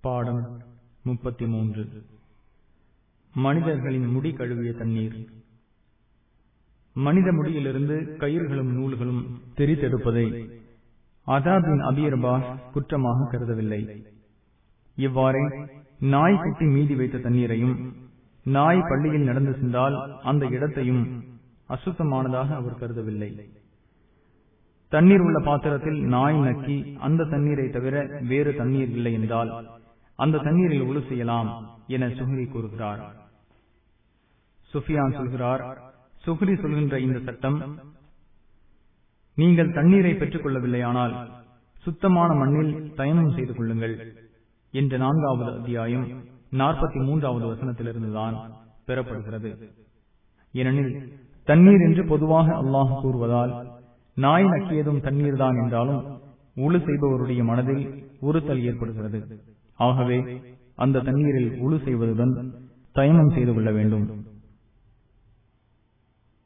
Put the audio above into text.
பாடம் முப்பத்தி மூன்று மனிதர்களின் முடி கழுவிய தண்ணீர் மனித முடியிலிருந்து கயிர்களும் நூல்களும் தெரித்தெடுப்பதை அதாபின் அபீர்பாஸ் குற்றமாக கருதவில்லை இவ்வாறே நாய் குட்டி மீதி வைத்த தண்ணீரையும் நாய் பள்ளியில் நடந்து சென்றால் அந்த இடத்தையும் அசுத்தமானதாக அவர் கருதவில்லை தண்ணீர் உள்ள பாத்திரத்தில் நாய் நக்கி அந்த தண்ணீரை தவிர வேறு தண்ணீர் இல்லை என்றால் அந்த தண்ணீரில் உழு செய்யலாம் என சுஹரி கூறுகிறார் சுஃபியான் சொல்கிறார் சுஹரி சொல்கின்ற இந்த சட்டம் நீங்கள் தண்ணீரை பெற்றுக் கொள்ளவில்லையானால் சுத்தமான மண்ணில் தயனம் செய்து கொள்ளுங்கள் என்ற நான்காவது அத்தியாயம் நாற்பத்தி மூன்றாவது வசனத்திலிருந்துதான் பெறப்படுகிறது ஏனெனில் தண்ணீர் என்று பொதுவாக அல்லாஹ் கூறுவதால் நாய் நக்கியதும் தண்ணீர் தான் என்றாலும் உழு செய்பவருடைய மனதில் உறுத்தல் ஏற்படுகிறது ஆகவே அந்த தண்ணீரில் உழு செய்வதுடன் தயமம் செய்து கொள்ள வேண்டும்